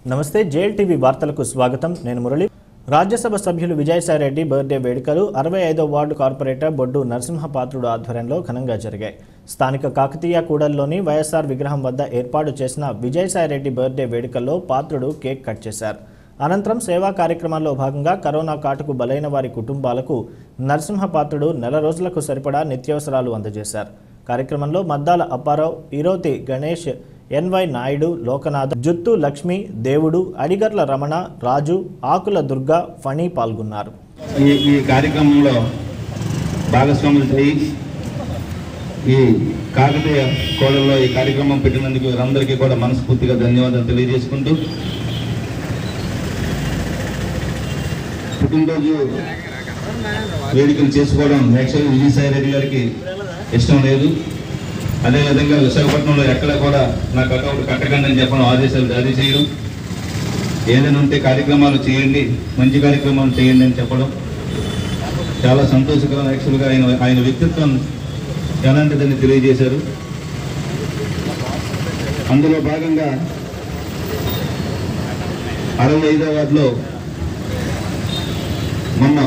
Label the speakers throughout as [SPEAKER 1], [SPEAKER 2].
[SPEAKER 1] నమస్తే JL TV వార్తలకు స్వాగతం నేను మురళి రాజ్యసభ సభ్యులు విజయసాయిరెడ్డి బర్త్డే వేడుకలు అరవై ఐదో వార్డు కార్పొరేటర్ బొడ్డు నరసింహపాత్రుడు ఆధ్వర్యంలో ఘనంగా జరిగాయి స్థానిక కాకతీయ కూడలిలోని వైఎస్ఆర్ విగ్రహం వద్ద ఏర్పాటు చేసిన విజయసాయిరెడ్డి బర్త్డే వేడుకల్లో పాత్రుడు కేక్ కట్ చేశారు అనంతరం సేవా కార్యక్రమాల్లో భాగంగా కరోనా కాటుకు బలైన వారి కుటుంబాలకు నరసింహపాత్రుడు నెల రోజులకు సరిపడా నిత్యావసరాలు అందజేశారు కార్యక్రమంలో మద్దాల అప్పారావు ఈరోతి గణేష్ ఎన్వై నాయుడు లోకనాథ్ జుత్తు లక్ష్మి దేవుడు అడిగర్ల రమణ రాజు ఆకుల దుర్గా ఫణి పాల్గొన్నారు
[SPEAKER 2] ఈ ఈ కార్యక్రమంలో భాగస్వాములు అయ్యి ఈ కాకతీయ కోడల్లో ఈ కార్యక్రమం పెట్టినందుకు వీరందరికీ కూడా మనస్ఫూర్తిగా ధన్యవాదాలు తెలియజేసుకుంటూ పుట్టినరోజు వేడుకలు చేసుకోవడం యాక్చువల్గా విజయసాయి రెడ్డి గారికి ఇష్టం లేదు అదేవిధంగా విశాఖపట్నంలో ఎక్కడ కూడా నా కటౌట్ కట్టకండి అని చెప్పడం ఆదేశాలు జారీ చేయడం ఏదైనా ఉంటే కార్యక్రమాలు చేయండి మంచి కార్యక్రమాలు చేయండి అని చెప్పడం చాలా సంతోషకరం యాక్చువల్గా ఆయన ఆయన వ్యక్తిత్వం ఎలాంటిదని తెలియజేశారు అందులో భాగంగా అరవై ఐదో వార్డులో మొన్న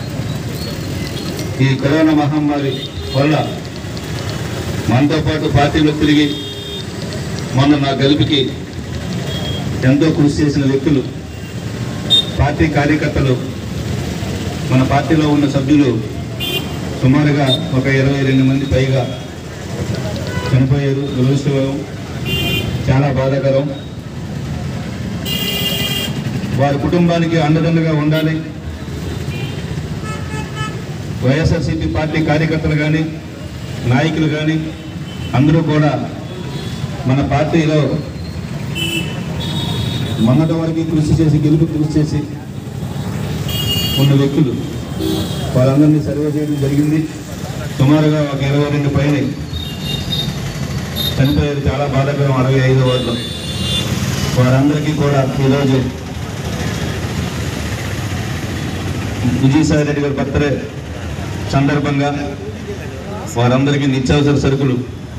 [SPEAKER 2] ఈ కరోనా మహమ్మారి వల్ల మనతో పాటు పార్టీలో తిరిగి మొన్న నా గెలుపుకి ఎంతో కృషి చేసిన వ్యక్తులు పార్టీ కార్యకర్తలు మన పార్టీలో ఉన్న సభ్యులు సుమారుగా ఒక ఇరవై రెండు మంది పైగా చనిపోయారు దురదృష్టకరం చాలా బాధాకరం వారి కుటుంబానికి అండదండగా ఉండాలి వైఎస్ఆర్సీపీ పార్టీ కార్యకర్తలు కానీ నాయకులు కానీ అందరూ కూడా మన పార్టీలో మొన్నటి వరకు కృషి చేసి గెలుపు కృషి చేసి ఉన్న వ్యక్తులు వాళ్ళందరినీ సర్వే చేయడం జరిగింది సుమారుగా ఒక ఇరవై రెండు పైన చనిపోయేది చాలా బాధాకరం అరవై ఐదు వార్డులో వారందరికీ కూడా ఈరోజు విజయసాయి రెడ్డి గారి బర్త్డే సందర్భంగా వారందరికీ నిత్యావసర సరుకులు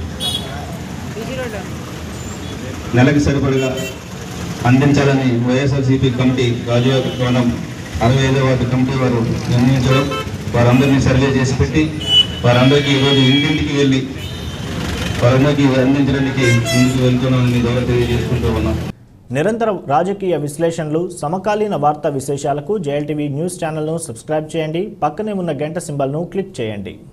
[SPEAKER 2] నెలకి సరిపడగా అందించాలని వైఎస్ఆర్సీపీ కమిటీ రాజయోగం అరవై ఐదో వార్డు కమిటీ వారు నిర్ణయించడం వారందరినీ సర్వే చేసి పెట్టి వారందరికీ ఈరోజు ఇంటింటికి వెళ్ళి వారందరికీ అందించడానికి ముందుకు వెళ్తున్నామని మీ ద్వారా తెలియజేసుకుంటూ ఉన్నాం
[SPEAKER 1] నిరంతర రాజకీయ విశ్లేషణలు సమకాలీన వార్తా విశేషాలకు జేఎల్ టీవీ న్యూస్ ఛానల్ను సబ్స్క్రైబ్ చేయండి పక్కనే ఉన్న గంట సింబల్ను క్లిక్ చేయండి